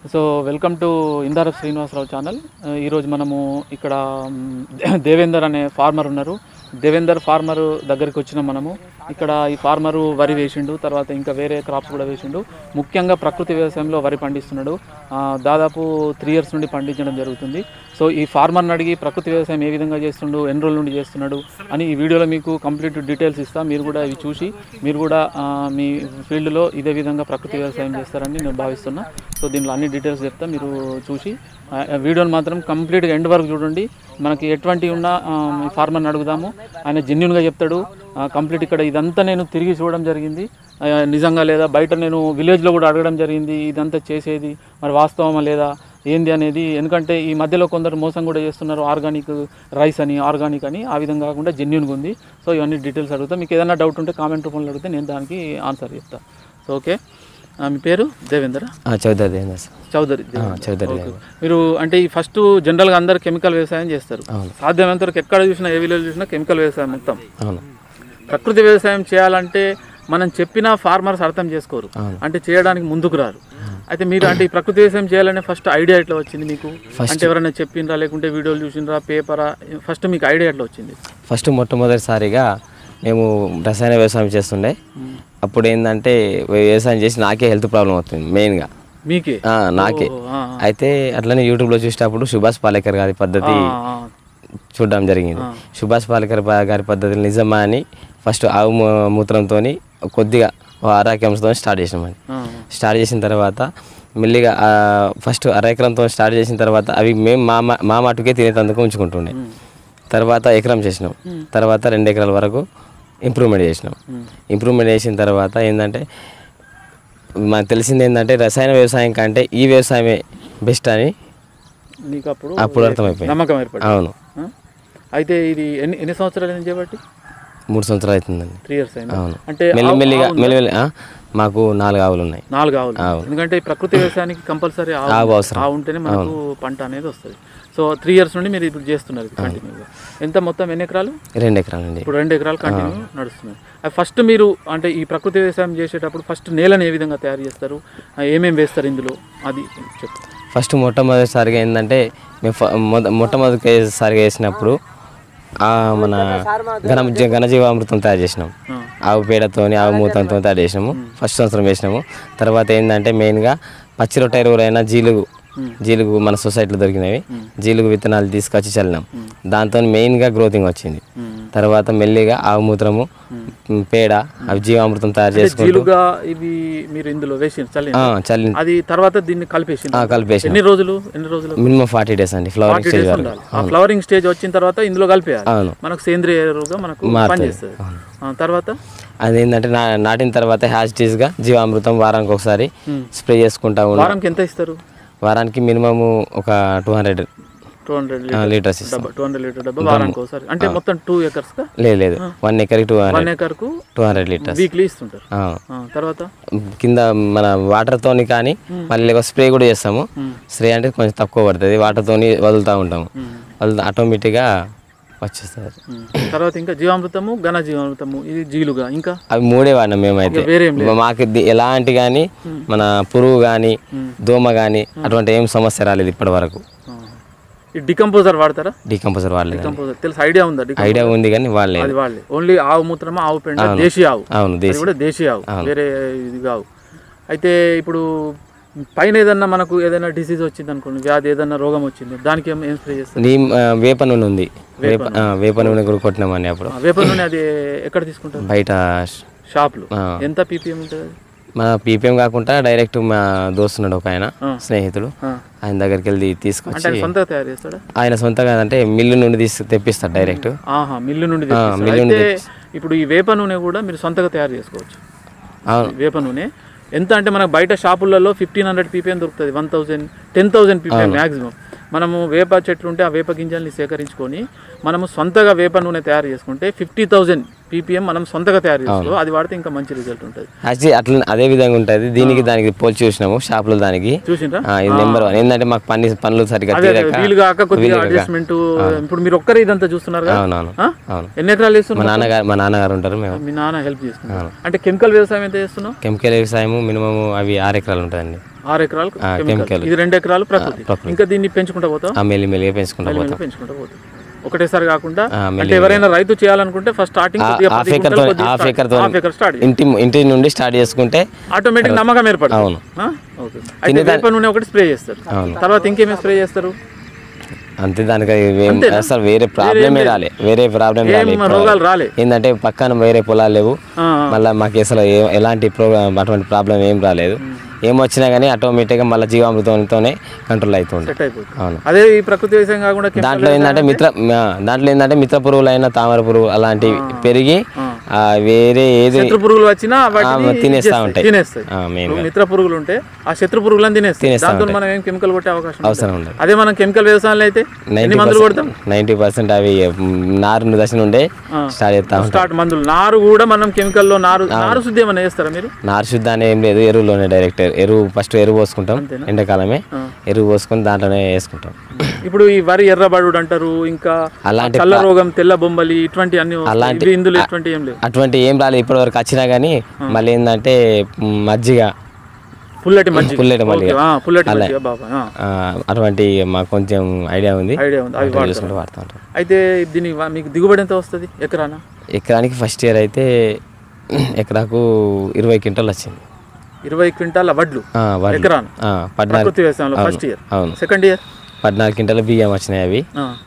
So welcome to Indara Srinivasarao channel ఆ, ఈరోజు మనము ఇక్కడ మ్, దేవేందర్ అనే ఫార్మర్ ఉన్నారు దేవేందర్ ఫార్మర్ దగ్గరికి వచ్చిన మనము ఇక్కడ ఈ ఫార్మరు వరి వేసిండు తర్వాత ఇంకా వేరే క్రాప్స్ కూడా వేసిండు ముఖ్యంగా ప్రకృతి వ్యవసాయంలో వరి పండిస్తున్నాడు ఆ, దాదాపు త్రీ ఇయర్స్ నుండి పండించడం జరుగుతుంది సో ఈ ఫార్మర్ని అడిగి ప్రకృతి వ్యవసాయం ఏ విధంగా చేస్తుండు ఎన్ని రోజుల నుండి చేస్తున్నాడు అని ఈ వీడియోలో మీకు కంప్లీట్ డీటెయిల్స్ ఇస్తా మీరు కూడా ఇవి చూసి మీరు కూడా ఆ, మీ ఫీల్డ్లో ఇదే విధంగా ప్రకృతి వ్యవసాయం చేస్తారని నేను భావిస్తున్నా సో దీనిలో అన్ని డీటెయిల్స్ చెప్తా మీరు చూసి ఆ, ఆ వీడియోని మాత్రం కంప్లీట్గా ఎండ్ వరకు చూడండి మనకి ఎటువంటి ఉన్నా ఆ, ఈ ఫార్మర్ని అడుగుదాము ఆయన జెన్యున్గా చెప్తాడు ఆ, కంప్లీట్ ఇక్కడ ఇదంతా నేను తిరిగి చూడడం జరిగింది ఆ, నిజంగా లేదా బయట నేను విలేజ్లో కూడా అడగడం జరిగింది ఇదంతా చేసేది మరి వాస్తవమా లేదా ఏంది అనేది ఎందుకంటే ఈ మధ్యలో కొందరు మోసం కూడా చేస్తున్నారు ఆర్గానిక్ రైస్ అని ఆర్గానిక్ అని ఆ విధంగా కాకుండా జెన్యున్గా ఉంది సో ఇవన్నీ డీటెయిల్స్ అడుగుతా మీకు ఏదైనా డౌట్ ఉంటే కామెంట్ రూపంలో అడిగితే నేను దానికి ఆన్సర్ చెప్తా సో ఓకే ఆ, మీ పేరు దేవేంద్ర ఆ, చౌదరి దేవేంద్ర సార్ చౌదరి ఆ, దేవేంద్ర. చౌదరి ఓకే. దేవేంద్ర. మీరు అంటే ఈ ఫస్ట్ జనరల్గా అందరు కెమికల్ వ్యవసాయం చేస్తారు అవును. సాధ్యమైనంత వరకు ఎక్కడ చూసినా ఏ విలేజ్ చూసినా కెమికల్ వ్యవసాయం మొత్తం అవును ప్రకృతి వ్యవసాయం చేయాలంటే మనం చెప్పిన ఫార్మర్స్ అర్థం చేసుకోరు అవును. అంటే చేయడానికి ముందుకు రారు అయితే మీరు అంటే ఈ ప్రకృతి వ్యవసాయం చేయాలనే ఫస్ట్ ఐడియా ఎట్లా వచ్చింది మీకు అంటే ఎవరైనా చెప్పిండ్రా లేకుంటే వీడియోలు చూసిండ్రా పేపరా ఫస్ట్ మీకు ఐడియా ఎట్లా వచ్చింది ఫస్ట్ మొట్టమొదటిసారిగా మేము రసాయన వ్యవసాయం చేస్తుండే అప్పుడు ఏంటంటే వ్యవసాయం చేసి నాకే హెల్త్ ప్రాబ్లం అవుతుంది మెయిన్గా మీకే ఆ, నాకే ఓ, ఆ, అయితే అట్లనే యూట్యూబ్లో చూసేటప్పుడు సుభాష్ పాలేకర్ గారి పద్ధతి ఆ, చూడడం జరిగింది సుభాష్ పాలేకర్ బా- గారి పద్ధతి నిజమా అని ఫస్ట్ ఆవు మూ- మూత్రంతో కొద్దిగా అరాక్యంతో స్టార్ట్ చేసినామండి ఆ, స్టార్ట్ చేసిన తర్వాత మెల్లిగా ఆ, ఫస్ట్ అర ఎకరంతో స్టార్ట్ చేసిన తర్వాత అవి మేము మా మా- మా మటుకే తినేటందుకు ఉంచుకుంటుండే తర్వాత ఎకరం చేసినాం తర్వాత రెండు ఎకరాల వరకు ఇంప్రూవ్మెంట్ చేసినాం ఇంప్రూవ్మెంట్ చేసిన తర్వాత ఏంటంటే మనకు తెలిసింది ఏంటంటే రసాయన వ్యవసాయం కంటే ఈ వ్యవసాయమే బెస్ట్ అని నీకు అప్పుడు అప్పుడు అర్థమైపోయింది నమ్మకం ఏర్పడింది అవును ఆ? అయితే ఇది ఎన్ని ఎన్ని సంవత్సరాలు నుంచి చేయబట్టి మూడు సంవత్సరాలు అవుతుందండి త్రీ ఇయర్స్ అయింది అవును అంటే మెల్లి ఆవు- మెల్లిగా ఆవు ఉందా? మెల్లి మెల్లి ఆ? మాకు నాలుగు ఆవులు ఉన్నాయి నాలుగు ఆవులు ఆవులు. ఎందుకంటే ఈ ప్రకృతి వ్యవసాయానికి కంపల్సరీ ఆవు ఆవు అవసరం. ఆవు ఉంటేనే మనకు పంట అనేది వస్తుంది సో త్రీ ఇయర్స్ నుండి మీరు ఇప్పుడు చేస్తున్నారు కంటిన్యూగా ఎంత మొత్తం ఎన్ని ఎకరాలు రెండు ఎకరాలండి ఇప్పుడు రెండు ఎకరాలు కంటిన్యూ నడుస్తున్నాయి అది ఫస్ట్ మీరు అంటే ఈ ప్రకృతి వ్యవసాయం చేసేటప్పుడు ఫస్ట్ నేలను ఏ విధంగా తయారు చేస్తారు ఆ, ఏమేమి వేస్తారు ఇందులో అది చెప్పు ఫస్ట్ మొట్టమొదటిసారిగా ఏంటంటే మేము ఫ- మొద- మొట్టమొదటిసారిగా వేసినప్పుడు ఆ మన ఘన ఘనజీవామృతం తయారు చేసినాం ఆ. ఆవు పేడతోని ఆవు మూతంతో తయారు చేసినాము ఫస్ట్ సంవత్సరం వేసినాము తర్వాత ఏంటంటే మెయిన్గా పచ్చి రొట్టె ఎరువులైన జీలుగు జీలుగు మన సొసైటీలో దొరికినవి జీలుగు విత్తనాలు తీసుకొచ్చి చల్లినాం దాంతో మెయిన్గా గ్రోతింగ్ వచ్చింది మ్మ్. తర్వాత మెల్లిగా ఆవు మూత్రము మ్, పేడ అవి జీవామృతం తయారు చేసుకుంటూ జీలుగా ఇవి మీరు ఇందులో వేసి చల్లి ఆ, చల్లి అది తర్వాత దీన్ని కలిపేసి ఆ, కలిపేసినాం ఎన్ని రోజులు ఎన్ని రోజులు మినిమం ఫార్టీ డేస్ అండి ఫ్లవరింగ్ ఫార్టీ స్టేజ్ డేస్ వరకు ఉండాలి ఆ ఫ్లవరింగ్ స్టేజ్ వచ్చిన తర్వాత ఇందులో కలిపేయాలి అవును మనకు సేంద్రియ ఎరువుగా మనకు పనిచేస్తుంది ఆ, తర్వాత అదేంటంటే నా నాటిన తర్వాత హ్యాస్టీస్గా జీవామృతం వారానికి ఒకసారి స్ప్రే చేసుకుంటా ఉన్నాం వారంకి ఎంత ఇస్తారు వారానికి మినిమము ఒక two hundred two hundred litres ఇస్తాం డబ్బా టూ హండ్రెడ్ లీటర్ డబ్బా వారానికి ఒకసారి అంటే మొత్తం టూ ఎకర్స్ గా లేదు లేదు వన్ ఎకర్కి టూ వన్ హండ్రెడ్ ఎకర్ కు టూ హండ్రెడ్ లీటర్స్ వీక్లీ ఇస్తుంటారు ఆ, తర్వాత కింద మన వాటర్తోని కానీ మళ్ళీ ఒక స్ప్రే కూడా చేస్తాము స్ప్రే అంటే కొంచెం తక్కువ పడుతుంది వాటర్తోని వదులుతూ ఉంటాము వదులుతా ఆటోమేటిక్గా వచ్చేస్తుంది ఉమ్, తర్వాత ఇంకా జీవామృతము ఘన జీవామృతము ఇది జీలుగా ఇంకా అవి మూడే వాడినాం మేమైతే వేరే ఏం మాకు ఇది ఎలాంటి కానీ మన పురుగు కానీ దోమ కానీ అటువంటి ఏం సమస్య రాలేదు ఇప్పటి వరకు ఆ. ఈ డికంపోజర్ వాడతారా డీకంపోజర్ వాడలేదు డికంపోజర్ తెలుసు ఐడియా ఉందా డికంపోజర్ ఐడియా ఉంది కానీ వాడలేదు అది వాళ్ళే ఓన్లీ ఆవు మూత్రమా ఆవు పెండ దేశీ ఆవు అవును అది దేశీ కూడా దేశీ ఆవు వేరే ఇది కావు అయితే ఇప్పుడు పైన ఏదన్నా మనకు ఏదైనా డిసీజ్ వచ్చింది అనుకోండి వ్యాధి ఏదన్నా రోగం వచ్చింది దానికి ఏం ఏం స్ప్రే చేస్తారు నీ ఆ, వేప నూనె ఉంది వేప ఆ, వేప నూనె కూడా కొట్టినామని అప్పుడు ఆ, వేప నూనె అది ఎక్కడ తీసుకుంటారు బయట షాప్లు ఆ. ఎంత పీపీఎం ఉంటుంది అది? మన పీపీఎం కాకుండా డైరెక్ట్ మా దోస్తున్నాడు ఒక ఆయన ఆ. స్నేహితుడు ఆ. ఆయన దగ్గరికి వెళ్ళి అంటే తీసుకొచ్చి ఆయన సొంతంగా తయారు చేస్తాడా ఆయన సొంతంగా అంటే మిల్లు నుండి తీసి తెప్పిస్తాడు డైరెక్ట్ ఆహా మిల్లు నుండి తెప్పిస్తారా? మిల్లు నుండి అయితే ఇప్పుడు ఈ వేప నూనె కూడా మీరు సొంతంగా తయారు చేసుకోవచ్చు అవును వేప నూనె ఎంత అంటే మనకు బయట షాపులలో ఫిఫ్టీన్ హండ్రెడ్ పీపీఎం దొరుకుతుంది one thousand ten thousand PPM maximum మనము వేప చెట్లు ఉంటే ఆ వేప గింజల్ని సేకరించుకొని మనము సొంతగా వేప నూనె తయారు చేసుకుంటే ఫిఫ్టీ థౌజండ్ పీపీఎం మనం సొంతగా తయారు చేసుకో అది వాడితే ఇంకా మంచి రిజల్ట్ ఉంటుంది యాక్చువల్లీ అట్లా అదే విధంగా ఉంటుంది దీనికి దానికి పోల్చి చూసినాము షాపులో దానికి చూసిండ్రా ఆ, ఇది నెంబర్ వన్ ఏంటంటే మాకు పని పనులు సరిగ్గా అదే అదే, తీరక వీలు కాక కొద్దిగా అడ్జస్ట్మెంట్ ఇప్పుడు మీరు ఒక్కరే ఇదంతా చూస్తున్నారు కదా అవునవును ఆ? అవును ఎన్ని ఎకరాలు మా చేస్తున్నారు నాన్నగారు మా నాన్నగారు ఉంటారు మేము మీ నాన్న హెల్ప్ చేస్తున్నారు అంటే కెమికల్ వ్యవసాయం ఎంత చేస్తున్నావు కెమికల్ వ్యవసాయము మినిమం అవి ఆరు ఎకరాలు ఉంటుందండి ఆరు ఎకరాలు ఆ, chemical. chemical. ఇది రెండు ఎకరాలు ప్రకృతి ప్రకృతి. ఇంకా దీన్ని పెంచుకుంటా పోతాం ఆ మెల్లి మెల్లిగా పెంచుకుంటా పోతాం పెంచుకుంటా పోతాం ఒకటేసారి కాకుండా ఆ, అంటే ఎవరైనా రైతు చేయాలనుకుంటే ఫస్ట్ స్టార్టింగ్ హాఫ్ ఎకర్తో హాఫ్ ఎకర్తో హాఫ్ ఎకర్ స్టార్ట్ ఇంటి ఇంటి నుండి స్టార్ట్ చేసుకుంటే ఆటోమేటిక్ నమ్మకం ఏర్పడుతుంది అవును ఆ? ఓకే అయితే వేప నూనె ఒకటి స్ప్రే చేస్తారు తర్వాత ఇంకేమేమి స్ప్రే చేస్తారు అంతే దానికి ఏం- అసలు వేరే ప్రాబ్లమే రాలే వేరే ప్రాబ్లం రాలే ఏం రోగాలు రాలే ఏంటంటే పక్కన వేరే పొలాలు లేవు ఆ, మళ్ళీ మాకు అసలు ఏ- ఎలాంటి ప్రోగ్రామ్ అటువంటి ప్రాబ్లం ఏం రాలేదు ఏమొచ్చినా కానీ ఆటోమేటిక్గా మళ్ళీ జీవామృతంతోనే కంట్రోల్ అవుతుంది సెట్ అయిపోతుంది అవును అదే ఈ ప్రకృతి వ్యవసాయం కాకుండా chemical దాంట్లో ఏంటంటే మిత్ర ఆ, దాంట్లో ఏంటంటే మిత్ర పురుగులైన తామర పురుగు అలాంటివి పెరిగి ఆ, వేరే ఏది శత్రు పురుగులు వచ్చినా ఆ, వాటిని తినేస్తా ఇచ్చేస్తాయి, ఉంటాయి తినేస్తాయి ఆ, మెయిన్ ఇప్పుడు మిత్ర పురుగులు ఉంటే ఆ శత్రు పురుగులను తినేస్తాయి తినేస్తా దాంతో మనం ఏం కెమికల్ కొట్టే అవకాశం ఉండదు. అవసరం ఉండదు అదే మనం కెమికల్ వ్యవసాయంలో అయితే ఎన్ని నైంటీ మందులు కొడతాం నైంటీ పర్సెంట్ అవి మ్, నారు దశ నుండే స్టార్ట్ చేస్తా ఉంటాం స్టార్ట్ మందులు నారు కూడా మనం కెమికల్ లో నారు నారు శుద్ధి ఏమైనా చేస్తారా మీరు నారు శుద్ధ అని ఏం లేదు ఎరువులోనే డైరెక్ట్ ఎరువు ఫస్ట్ ఎరువు పోసుకుంటాం ఎండాకాలమే ఎరువు పోసుకొని దాంట్లోనే వేసుకుంటాం ఇప్పుడు ఈ వరి ఎర్రబడుడు అంటారు ఇంకా అలాంటి చల్ల రోగం తెల్ల బొమ్మలి ఇటువంటి అన్ని వస్తాయి. అలాంటి- ఇవి ఇందులో ఇటువంటి ఏం లేవు అటువంటి ఏం రాలేదు ఇప్పటి వరకు వచ్చినా కానీ మళ్ళీ ఏంటంటే మ్, మజ్జిగ పుల్లటి మజ్జిగ పుల్లటి మజ్జిగ. ఓకే, ఆ, పుల్లటి మజ్జిగ బాబా ఆ, ఆ, అటువంటి మాకు కొంచెం ఐడియా ఉంది ఐడియా ఉంది అవి అట్లా వాడతారు చూసుకుంటూ వాడుతూ ఉంటాం అయితే దీని వా- మీకు దిగుబడి ఎంత వస్తుంది ఎకరానా ఎకరానికి ఫస్ట్ ఇయర్ అయితే ఎకరాకు ఇరవై క్వింటల్ వచ్చింది ఇరవై క్వింటాల వడ్లు ఆ, వడ్లు. ఎకరాను ఆ, పద్నాలుగు ప్రకృతి వ్యవసాయంలో ఫస్ట్ ఇయర్ అవును సెకండ్ ఇయర్ పద్నాలుగు క్వింటల్ బియ్యం వచ్చినాయి అవి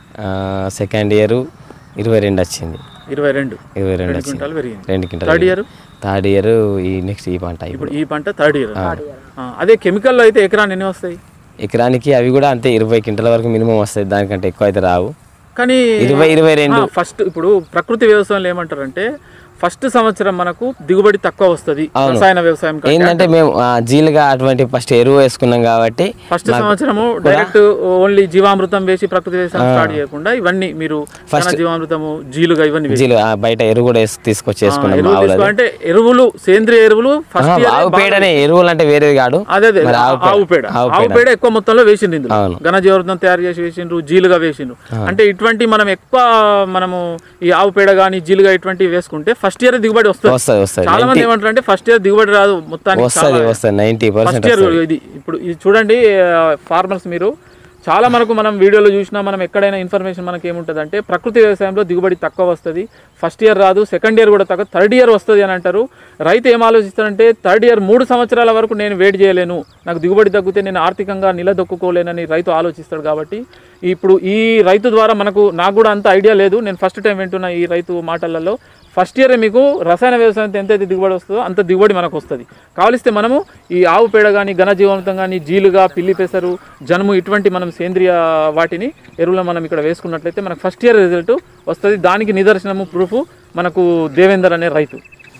సెకండ్ ఇయర్ ఇరవై రెండు వచ్చింది ఇరవై రెండు ఇరవై రెండు రెండు వచ్చింది క్వింటాలు పెరిగింది రెండు quintal third year third year ఈ నెక్స్ట్ ఈ పంట ఇప్పుడు ఇప్పుడు ఈ పంట థర్డ్ ఇయర్ అదే కెమికల్లో అయితే ఎకరాన్ని ఎన్ని వస్తాయి ఎకరానికి అవి కూడా అంతే ఇరవై క్వింటల వరకు మినిమం వస్తాయి దానికంటే ఎక్కువ అయితే రావు కానీ ఇరవై ఇరవై రెండు ఫస్ట్ ఇప్పుడు ప్రకృతి వ్యవసాయంలో ఏమంటారంటే ఫస్ట్ సంవత్సరం మనకు దిగుబడి తక్కువ వస్తుంది రసాయన వ్యవసాయం కంటే. ఏంటంటే మేము ఆ, జీలుగా అటువంటి ఫస్ట్ ఎరువు వేసుకున్నాం కాబట్టి ఫస్ట్ సంవత్సరము డైరెక్ట్ ఓన్లీ జీవామృతం వేసి ప్రకృతి వ్యవసాయం స్టార్ట్ చేయకుండా ఇవన్నీ మీరు ఘన జీవామృతము జీలుగా ఇవన్నీ వేసి- జీలు ఆ, బయట ఎరువు కూడా వేసి తీసుకొచ్చి వేసుకున్నాం ఎరువులు ఆవులది. తీసుకో- అంటే ఎరువులు సేంద్రియ ఎరువులు ఫస్ట్ ఆ, ఆవు పేడనే ఎరువులు అంటే వేరేది కాదు అదే అదే మరి ఆవు ఆవు పేడ ఆవు ఆవు పేడ ఎక్కువ మొత్తంలో వేసిండ్రు ఇందులో అవును. ఘన జీవామృతం తయారు చేసి వేసిండ్రు జీలుగా వేసిండ్రు అంటే ఇటువంటి మనం ఎక్కువ మనము ఈ ఆవు పేడ కానీ జీలుగా ఇటువంటివి వేసుకుంటే ఫస్ట్ ఇయర్ దిగుబడి వస్తుంది వస్తుంది వస్తుంది చాలా మంది ఏమంటారు అంటే ఫస్ట్ ఇయర్ దిగుబడి రాదు మొత్తానికి వస్తుంది వస్తుంది నైంటీ పర్సెంట్ ఫస్ట్ ఇయర్ ఇది ఇప్పుడు ఇది చూడండి ఫార్మర్స్ మీరు చాలా మనకు మనం వీడియోలో చూసినా మనం ఎక్కడైనా ఇన్ఫర్మేషన్ మనకి ఏముంటుంది అంటే ప్రకృతి వ్యవసాయంలో దిగుబడి తక్కువ వస్తుంది ఫస్ట్ ఇయర్ రాదు సెకండ్ ఇయర్ కూడా తక్కువ థర్డ్ ఇయర్ వస్తుంది అని అంటారు రైతు ఏం ఆలోచిస్తాడంటే థర్డ్ ఇయర్ మూడు సంవత్సరాల వరకు నేను వెయిట్ చేయలేను నాకు దిగుబడి తగ్గితే నేను ఆర్థికంగా నిలదొక్కుకోలేనని రైతు ఆలోచిస్తాడు కాబట్టి ఇప్పుడు ఈ రైతు ద్వారా మనకు నాకు కూడా అంత ఐడియా లేదు నేను ఫస్ట్ టైం వింటున్న ఈ రైతు మాటలలో ఫస్ట్ ఇయర్ మీకు రసాయన వ్యవసాయంతో ఎంతైతే దిగుబడి వస్తుందో అంత దిగుబడి మనకు వస్తుంది కావలిస్తే మనము ఈ ఆవు పేడ కానీ ఘనజీవంతం కానీ జీలుగా పిల్లి పెసరు జనుము ఇటువంటి మనం సేంద్రియ వాటిని ఎరువులు మనం ఇక్కడ వేసుకున్నట్లయితే మనకు ఫస్ట్ ఇయర్ రిజల్ట్ వస్తుంది దానికి నిదర్శనము ప్రూఫ్ మనకు దేవేందర్ అనే రైతు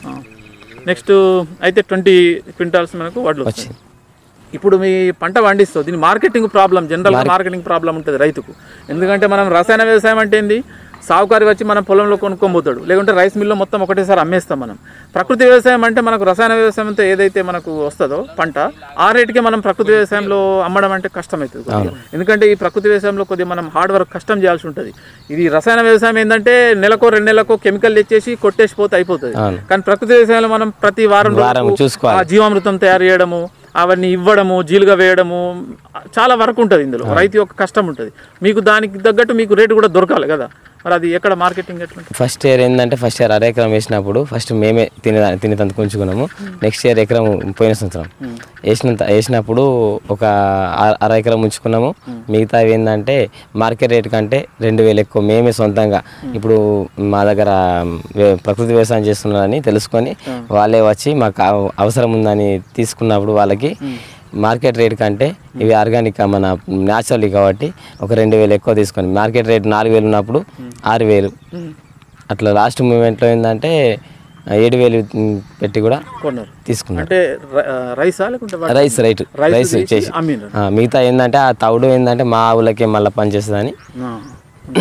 నెక్స్ట్ అయితే ట్వంటీ క్వింటాల్స్ మనకు వడ్లు వస్తాయి ఇప్పుడు మీ పంట పండిస్తుంది దీని marketing problem general marketing problem ఉంటుంది రైతుకు ఎందుకంటే మనం రసాయన వ్యవసాయం అంటే ఏంది సావుకారి వచ్చి మనం పొలంలో కొనుక్కొని పోతాడు లేకుంటే రైస్ మిల్లో మొత్తం ఒకటేసారి అమ్మేస్తాం మనం ప్రకృతి వ్యవసాయం అంటే మనకు రసాయన వ్యవసాయంతో ఏదైతే మనకు వస్తుందో పంట ఆ రేటుకే మనం ప్రకృతి వ్యవసాయంలో అమ్మడం అంటే కష్టమవుతుంది కొద్దిగా. ఎందుకంటే ఈ ప్రకృతి వ్యవసాయంలో కొద్దిగా మనం హార్డ్ వర్క్ కష్టం చేయాల్సి ఉంటుంది ఇది రసాయన వ్యవసాయం ఏంటంటే నెలకో రెండు నెలలకో కెమికల్ తెచ్చేసి కొట్టేసి పోతే అయిపోతుంది కానీ ప్రకృతి వ్యవసాయంలో మనం ప్రతి వారం వారం రోజుకు చూసుకోవాలి. ఆ జీవామృతం తయారు చేయడము అవన్నీ ఇవ్వడము జీలుగా వేయడము చాలా వరకు ఉంటుంది ఇందులో రైతు యొక్క కష్టం ఉంటుంది మీకు దానికి తగ్గట్టు మీకు రేటు కూడా దొరకాలి కదా మరి అది ఎక్కడ మార్కెటింగ్ ఎట్లా ఉంటుంది ఫస్ట్ ఇయర్ ఏంటంటే ఫస్ట్ ఇయర్ అర ఎకరం వేసినప్పుడు ఫస్ట్ మేమే తినే తినేందుకు ఉంచుకున్నాము నెక్స్ట్ ఇయర్ ఎకరం పోయిన సంవత్సరం వేసినంత వేసినప్పుడు ఒక అర- అర ఎకరం ఉంచుకున్నాము మిగతా ఏంటంటే మార్కెట్ రేట్ కంటే రెండు వేలు ఎక్కువ మేమే సొంతంగా ఇప్పుడు మా దగ్గర వే- ప్రకృతి వ్యవసాయం చేస్తున్నారని తెలుసుకొని వాళ్ళే వచ్చి మాకు అవ- అవసరం ఉందని తీసుకున్నప్పుడు వాళ్ళకి మార్కెట్ రేట్ కంటే ఇవి ఆర్గానిక్ మన న్యాచురల్ కాబట్టి ఒక రెండు వేలు ఎక్కువ తీసుకొని మార్కెట్ రేట్ నాలుగు వేలు ఉన్నప్పుడు ఆరు వేలు అట్లా లాస్ట్ మూమెంట్లో ఏంటంటే ఏడు వేలు ఉమ్, పెట్టి కూడా కొన్నారు తీసుకున్నాడు అంటే ర- ఆ, రైసా లేకుంటే వా- రైస్ రైట్ రైస్ రైస్ తీసి చేసి అమ్మిండ్రు. ఆ, మిగతా ఏంటంటే ఆ తౌడు ఏంటంటే మా ఆవులకే మళ్ళీ పనిచేస్తుందని ఆ.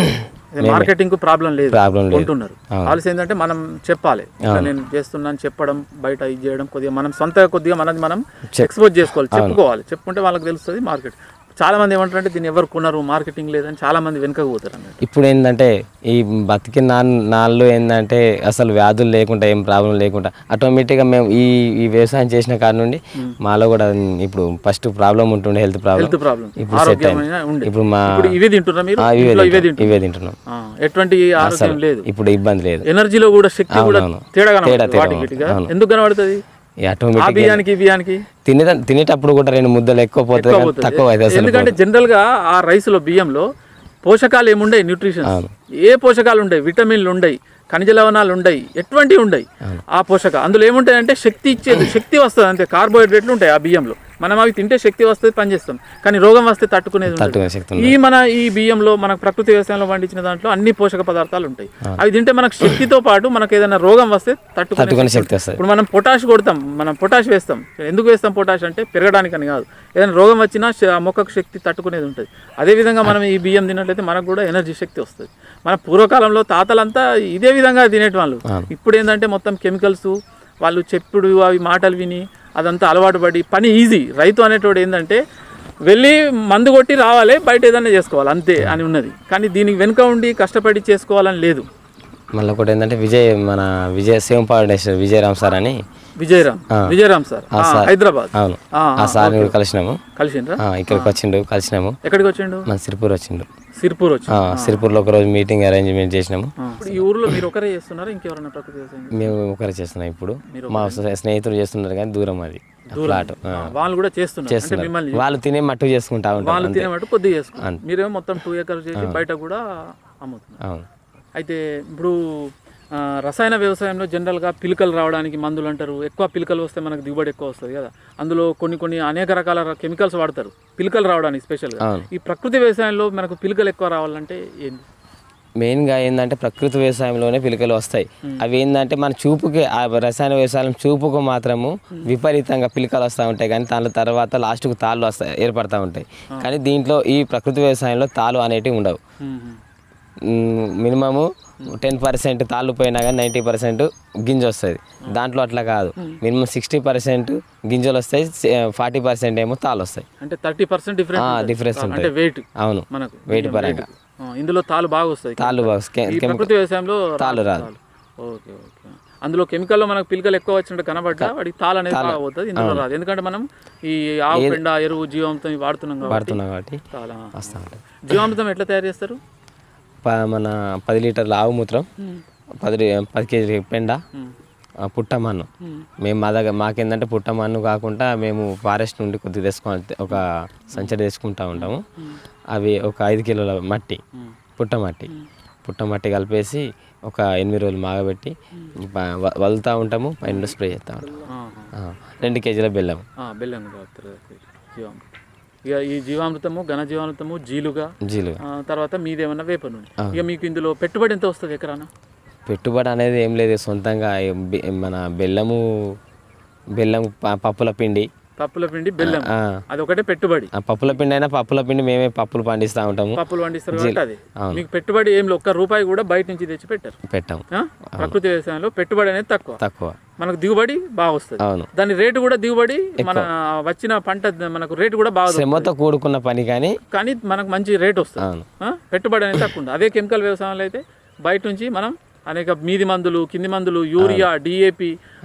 మార్కెటింగ్ కు ప్రాబ్లం లేదు ప్రాబ్లం లేదు కొంటున్నారు పాలసీ ఏంటంటే మనం చెప్పాలి ఇట్లా నేను చేస్తున్నాను చెప్పడం బయట ఇది చేయడం కొద్దిగా మనం సొంత కొద్దిగా మనది మనం ఎక్స్పోజ్ చేసుకోవాలి చెప్పుకోవాలి చెప్పుకుంటే వాళ్ళకి తెలుస్తుంది మార్కెట్ చాలా మంది ఏమంటారంటే దీన్ని ఎవరు కొనరు మార్కెటింగ్ లేదని చాలా మంది వెనుకకు పోతారు అన్నట్టు ఇప్పుడు ఏంటంటే ఈ బతికిన నా నాళ్ళు ఏంటంటే అసలు వ్యాధులు లేకుండా ఏం ప్రాబ్లం లేకుండా ఆటోమేటిక్గా మేము ఈ ఈ వ్యవసాయం చేసిన కాడ నుండి మాలో కూడా ఇప్పుడు ఫస్ట్ ప్రాబ్లం ఉంటుండే హెల్త్ ప్రాబ్లం హెల్త్ ప్రాబ్లం ఇప్పుడు సెట్ ఆరోగ్యమైన అయింది ఉండే ఇప్పుడు మా ఇప్పుడు ఇవే తింటున్నా మీరు ఆ, ఇవే ఇంట్లో ఇవే తింటున్నాం. తింటున్నారు ఇవే తింటున్నాం ఆ, ఎటువంటి ఆరోగ్యం లేదు ఇప్పుడు ఇబ్బంది లేదు ఎనర్జీలో కూడా శక్తి కూడా అవునవును. తేడా తేడా, కనబడుతుంది తేడా వాటికి వీటిగా అవును. ఎందుకు కనబడుతుంది ఈ ఆ ఆటోమేటిక్ బియ్యానికి ఈ బియ్యానికి తినే తినేటప్పుడు కూడా రెండు ముద్దలు ఎక్కువ పోతుంది కానీ పోతుంది. తక్కువ అవుతుంది అసలు ఎందుకంటే జనరల్ గా ఆ రైస్ లో బియ్యంలో పోషకాలు ఏముండయి న్యూట్రిషన్ ఏ పోషకాలు ఉండయి విటమిన్లు ఉండయి ఖనిజ లవణాలు ఉండయి ఎటువంటివి ఉండయి ఆ పోషక అందులో ఏముంటాయంటే శక్తి ఇచ్చేది శక్తి వస్తుంది అంతే కార్బోహైడ్రేట్లు ఉంటాయి ఆ బియ్యంలో మనం అవి తింటే శక్తి వస్తుంది పనిచేస్తాం కానీ రోగం వస్తే తట్టుకునేది ఉండదు. తట్టుకునే శక్తి ఉంది ఈ మన ఈ బియ్యంలో మనకు ప్రకృతి వ్యవసాయంలో పండించిన దాంట్లో అన్ని పోషక పదార్థాలు ఉంటాయి అవి తింటే మనకు శక్తితో పాటు మనకు ఏదైనా రోగం వస్తే తట్టుకునే తట్టుకునే శక్తి వస్తుంది ఇప్పుడు మనం పొటాష్ కొడతాం మనం పొటాష్ వేస్తాం ఎందుకు వేస్తాం పొటాష్ అంటే పెరగడానికి అని కాదు ఏదైనా రోగం వచ్చినా శ- ఆ మొక్కకు శక్తి తట్టుకునేది ఉంటుంది అదేవిధంగా మనం ఈ బియ్యం తిన్నట్లయితే మనకు కూడా ఎనర్జీ శక్తి వస్తుంది మన పూర్వకాలంలో తాతలంతా ఇదే విధంగా తినేటివాళ్ళు ఇప్పుడు ఏంటంటే మొత్తం కెమికల్స్ వాళ్ళు చెప్పుడు అవి మాటలు విని అదంతా అలవాటు పడి పని ఈజీ రైతు అనేటోడు ఏంటంటే వెళ్ళి మందు కొట్టి రావాలి బయట ఏదైనా చేసుకోవాలి అంతే అని ఉన్నది కానీ దీనికి వెనుక ఉండి కష్టపడి చేసుకోవాలని లేదు మళ్ళీ ఒకటి ఏంటంటే విజయ్ మన విజయ్ శివం ఫౌండేషన్ విజయరామ్ సార్ అని విజయరామ్ విజయరామ్ సార్ ఆ, హైదరాబాద్ అవును ఆ, ఆ సార్ని కూడా కలిసినాము కలిసిండ్రా ఆ, ఇక్కడికి వచ్చిండు కలిసినాము ఎక్కడికి వచ్చిండు మన సిరిపూర్ వచ్చిండు సిర్పూర్ వచ్చి ఆ, సిరిపూర్లో ఒక రోజు మీటింగ్ అరేంజ్మెంట్ చేసినాము ఇప్పుడు ఈ ఊర్లో మీరు ఒకరే చేస్తున్నారా ఇంకెవరైనా ప్రకృతి వ్యవసాయం మేము ఒకరే చేస్తున్నాం ఇప్పుడు మా స్నేహితులు చేస్తున్నారు కానీ దూరం అది ఫ్లాట్ ఆ. వాళ్ళు కూడా చేస్తున్నారు అంటే చేస్తున్నారు మిమ్మల్ని వాళ్ళు తినే మట్టు చేసుకుంటా ఉంటారు వాళ్ళు తినేమట్టు కొద్దిగా చేసుకున్నారు మీరేమో మొత్తం టూ ఎకర్స్ చేసి బయట కూడా అమ్ముతున్నారు అవును అయితే ఇప్పుడు ఆ, రసాయన వ్యవసాయంలో జనరల్గా పిలకలు రావడానికి మందులు అంటారు ఎక్కువ పిలకలు వస్తే మనకు దిగుబడి ఎక్కువ వస్తుంది కదా అందులో కొన్ని కొన్ని అనేక రకాల కెమికల్స్ వాడతారు పిలకలు రావడానికి స్పెషల్గా అవును. ఈ ప్రకృతి వ్యవసాయంలో మనకు పిలకలు ఎక్కువ రావాలంటే ఏంది మెయిన్గా ఏంటంటే ప్రకృతి వ్యవసాయంలోనే పిలకలు వస్తాయి అవి ఏంటంటే మన చూపుకి ఆ రసాయన వ్యవసాయం చూపుకు మాత్రము విపరీతంగా పిలకలు వస్తూ ఉంటాయి కానీ దాని తర్వాత లాస్ట్కు తాళ్ళు వస్తాయి ఏర్పడతా ఉంటాయి కానీ దీంట్లో ఈ ప్రకృతి వ్యవసాయంలో తాళ్ళు అనేటివి ఉండవు మినిమము టెన్ పర్సెంట్ తాళ్ళు పోయినా కానీ నైంటీ పర్సెంట్ గింజ వస్తుంది దాంట్లో అట్లా కాదు మినిమం సిక్స్టీ పర్సెంట్ గింజలు వస్తాయి ఫార్టీ పర్సెంట్ ఏమో తాళ్ళు వస్తాయి అంటే థర్టీ పర్సెంట్ డిఫరెంట్ డిఫరెన్స్ అంటే ఉంటుంది వెయిట్ అవును మనకు వెయిట్ పరంగా ఆ, ఇందులో తాలు బాగా వస్తాయి తాళ్ళు బాగా ఈ ప్రకృతి వ్యవసాయంలో తాళ్ళు రాదు ఓకే ఓకే అందులో కెమికల్లో మనకు పిలకలు ఎక్కువ వచ్చినట్టు కనబడ్డా వాడికి తాళ అనేది బాగా పోతుంది ఇందులో రాదు ఎందుకంటే మనం ఈ ఆవు పెండ ఎరువు జీవామృతం ఇవి వాడుతున్నాం కాబట్టి వాడుతున్నాం కాబట్టి తాళ వస్తూ ఉంటాయి జీవామృతం ఎట్లా తయారు చేస్తారు ప- మన పది లీటర్ల ఆవు మూత్రం పది లి- పది కేజీ పెండ ఆ, పుట్టమన్ను మేము మా దగ్గర మాకేందంటే పుట్టమన్ను కాకుండా మేము ఫారెస్ట్ నుండి కొద్దిగా తెచ్చుకోవాలి ఒక సంచడి తెచ్చుకుంటా ఉంటాము అవి ఒక ఐదు కిలోల మట్టి పుట్టమట్టి పుట్టమట్టి కలిపేసి ఒక ఎనిమిది రోజులు మాగబెట్టి ప- వ- వదులుతూ ఉంటాము పైన స్ప్రే చేస్తూ ఉంటాము ఆహా. ఆ, రెండు కేజీల బెల్లం ఆ, బెల్లం కలుపుతారు జీవామృతం ఇక ఈ జీవామృతము ఘన జీవామృతము జీలుగా జీలు ఆ, తర్వాత మీదేమన్నా వేప నూనె ఇక మీకు ఇందులో పెట్టుబడి ఎంత వస్తుంది ఎకరానా పెట్టుబడి అనేది ఏం లేదు సొంతంగా ఏ- బె- మన బెల్లము బెల్లం ప- పప్పుల పిండి పప్పుల పిండి బెల్లం ఆ, అది ఒకటే పెట్టుబడి ఆ పప్పుల పిండి అయినా పప్పుల పిండి మేమే పప్పులు పండిస్తూ ఉంటాము పప్పులు పండిస్తారు కాబట్టి అది మీకు పెట్టుబడి ఏం లేదు, ఒక్క రూపాయి కూడా బయట నుంచి తెచ్చి పెట్టారు పెట్టాము ఆ? ప్రకృతి వ్యవసాయంలో పెట్టుబడి అనేది తక్కువ తక్కువ మనకు దిగుబడి బాగా వస్తుంది అవును దాని రేటు కూడా దిగుబడి మన వచ్చిన పంట మనకు రేటు కూడా బాగా దొరుకుతుంది. శ్రమతో కూడుకున్న పని కానీ కానీ మనకు మంచి రేట్ వస్తుంది అవును ఆ? పెట్టుబడి అనేది తక్కువ ఉంది అదే కెమికల్ వ్యవసాయంలో అయితే బయట నుంచి మనం అనేక మీది మందులు కింది మందులు యూరియా డిఏపి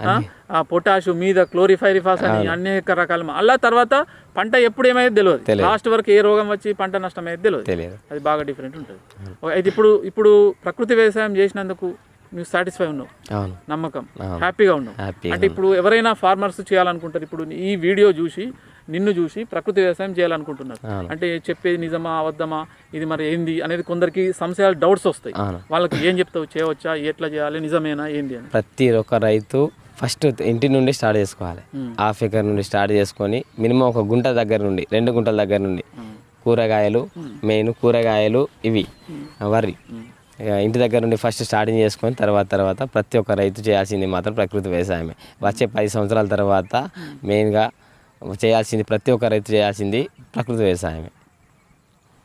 పొటాషు మీద క్లోరిఫైరిఫాస్ అని అనేక రకాల అలా తర్వాత పంట ఎప్పుడు ఏమైతే తెలియదు లాస్ట్ వరకు ఏ రోగం వచ్చి పంట నష్టం అయితే తెలియదు తెలియదు అది బాగా డిఫరెంట్ ఉంటుంది అయితే ఇప్పుడు ఇప్పుడు ప్రకృతి వ్యవసాయం చేసినందుకు నువ్వు సాటిస్ఫై ఉన్నావు అవును నమ్మకం హ్యాపీగా ఉన్నావు హ్యాపీ అంటే ఇప్పుడు ఎవరైనా ఫార్మర్స్ చేయాలనుకుంటారు ఇప్పుడు ఈ వీడియో చూసి నిన్ను చూసి ప్రకృతి వ్యవసాయం చేయాలనుకుంటున్నారు అవును. అంటే చెప్పేది నిజమా అబద్ధమా ఇది మరి ఏంది అనేది కొందరికి సంశయాలు డౌట్స్ వస్తాయి అవును వాళ్ళకి ఏం చెప్తావు చేయవచ్చా ఎట్లా చేయాలి నిజమేనా ఏంది అని ప్రతి ఒక్క రైతు ఫస్ట్ ఇంటి నుండి స్టార్ట్ చేసుకోవాలి హాఫ్ ఎకర్ నుండి స్టార్ట్ చేసుకొని మినిమం ఒక గుంట దగ్గర నుండి రెండు గుంటల దగ్గర నుండి కూరగాయలు మెయిన్ కూరగాయలు ఇవి వరి ఇక ఇంటి దగ్గర నుండి ఫస్ట్ స్టార్టింగ్ చేసుకొని తర్వాత తర్వాత ప్రతి ఒక్క రైతు చేయాల్సింది మాత్రం ప్రకృతి వ్యవసాయమే వచ్చే పది సంవత్సరాల తర్వాత మెయిన్గా చేయాల్సింది ప్రతి ఒక్క రైతు చేయాల్సింది ప్రకృతి వ్యవసాయమే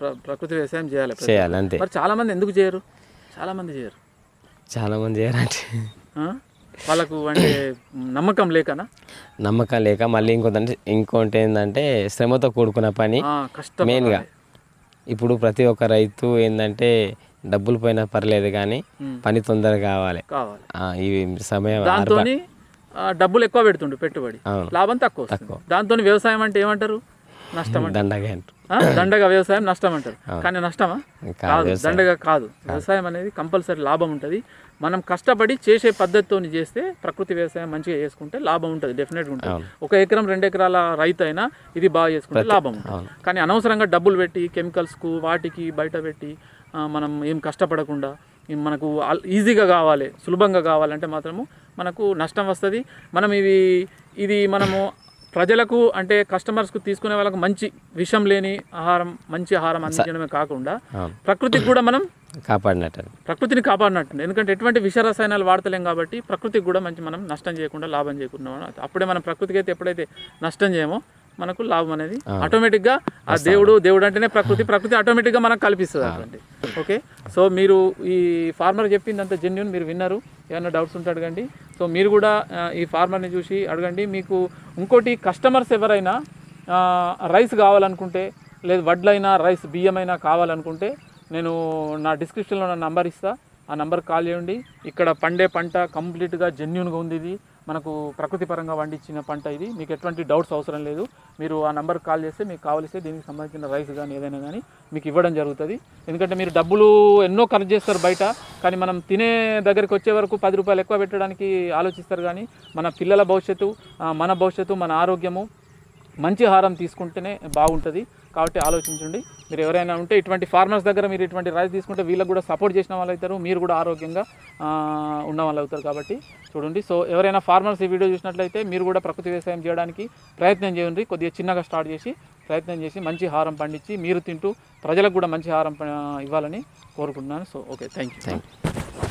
ప్ర- ప్రకృతి వ్యవసాయం చేయాలి ప్రతి చేయాలి అంతే మరి చాలా మంది ఎందుకు చేయరు చాలా మంది చేయరు చాలా మంది చేయాలంటే ఆ? వాళ్ళకు అంటే నమ్మకం లేకనా నమ్మకం లేక మళ్ళీ ఇంకోటి ఇంకోటి ఏంటంటే శ్రమతో కూడుకున్న పని ఆ, కష్టం మెయిన్గా ఇప్పుడు ప్రతి ఒక్క రైతు ఏంటంటే డబ్బులు పోయినా పర్లేదు కానీ ఉమ్. పని తొందరగా కావాలి కావాలి ఆ, ఈ సమయం దాంతో డబ్బులు ఎక్కువ పెడుతుండు పెట్టుబడి అవును. లాభం తక్కువ వస్తుంది దాంతో వ్యవసాయం అంటే ఏమంటారు నష్టం అంటారు దండగా అంటారు. ఆ? దండగా వ్యవసాయం నష్టం అంటారు కానీ నష్టమా కాదు కాదు దండగా కాదు వ్యవసాయం అనేది కంపల్సరీ లాభం ఉంటుంది మనం కష్టపడి చేసే పద్ధతితో చేస్తే ప్రకృతి వ్యవసాయం మంచిగా చేసుకుంటే లాభం ఉంటుంది డెఫినెట్గా ఉంటుంది ఒక ఎకరం రెండు ఎకరాల రైతు అయినా ఇది బాగా చేసుకుంటే లాభం ఉంటుంది కానీ అనవసరంగా డబ్బులు పెట్టి కెమికల్స్కు వాటికి బయట పెట్టి ఆ, మనం ఏం కష్టపడకుండా ఈ మనకు ఆల్- ఈజీగా కావాలి సులభంగా కావాలంటే మాత్రము మనకు నష్టం వస్తుంది మనం ఇవి ఇది మనము ప్రజలకు అంటే కస్టమర్స్కు తీసుకునే వాళ్ళకు మంచి విషం లేని ఆహారం మంచి ఆహారం అందించడమే కాకుండా అవును. ప్రకృతికి కూడా మనం కాపాడినట్టు ప్రకృతిని కాపాడినట్టు ఎందుకంటే ఎటువంటి విష రసాయనాలు వాడతలేం కాబట్టి ప్రకృతికి కూడా మంచి మనం నష్టం చేయకుండా లాభం చేయకుండా అప్పుడే మనం ప్రకృతికి అయితే ఎప్పుడైతే నష్టం చేయమో మనకు లాభం అనేది ఆటోమేటిక్గా ఆ దేవుడు దేవుడు అంటేనే ప్రకృతి ప్రకృతి ఆటోమేటిక్గా మనకు కల్పిస్తుంది అటువంటి ఓకే సో మీరు ఈ ఫార్మర్ చెప్పింది అంత జెన్యున్ మీరు విన్నారు ఏమైనా డౌట్స్ ఉంటే అడగండి సో మీరు కూడా ఆ, ఈ ఫార్మర్ని చూసి అడగండి మీకు ఇంకోటి కస్టమర్స్ ఎవరైనా ఆ, రైస్ కావాలనుకుంటే లేదు వడ్లైనా రైస్ బియ్యమైనా కావాలనుకుంటే నేను నా డిస్క్రిప్షన్లో నా నంబర్ ఇస్తా ఆ నంబర్ కాల్ చేయండి ఇక్కడ పండే పంట కంప్లీట్గా జెన్యున్గా ఉంది ఇది మనకు ప్రకృతి పరంగా పండించిన పంట ఇది మీకు ఎటువంటి డౌట్స్ అవసరం లేదు మీరు ఆ నంబర్ కాల్ చేస్తే మీకు కావలిస్తే దీనికి సంబంధించిన రైస్ కానీ ఏదైనా కానీ మీకు ఇవ్వడం జరుగుతుంది ఎందుకంటే మీరు డబ్బులు ఎన్నో ఖర్చు చేస్తారు బయట కానీ మనం తినే దగ్గరికి వచ్చే వరకు పది రూపాయలు ఎక్కువ పెట్టడానికి ఆలోచిస్తారు కానీ మన పిల్లల భవిష్యత్తు ఆ, మన భవిష్యత్తు మన ఆరోగ్యము మంచి ఆహారం తీసుకుంటేనే బాగుంటుంది కాబట్టి ఆలోచించండి మీరు ఎవరైనా ఉంటే ఇటువంటి ఫార్మర్స్ దగ్గర మీరు ఇటువంటి రైస్ తీసుకుంటే వీళ్ళకి కూడా సపోర్ట్ చేసిన వాళ్ళు అవుతారు మీరు కూడా ఆరోగ్యంగా ఆ, ఉన్న వాళ్ళు అవుతారు కాబట్టి చూడండి సో ఎవరైనా ఫార్మర్స్ ఈ వీడియో చూసినట్లయితే మీరు కూడా ప్రకృతి వ్యవసాయం చేయడానికి ప్రయత్నం చేయండి కొద్దిగా చిన్నగా స్టార్ట్ చేసి ప్రయత్నం చేసి మంచి ఆహారం పండించి మీరు తింటూ ప్రజలకు కూడా మంచి ఆహారం ప- ఇవ్వాలని కోరుకుంటున్నాను so okay thank you thank you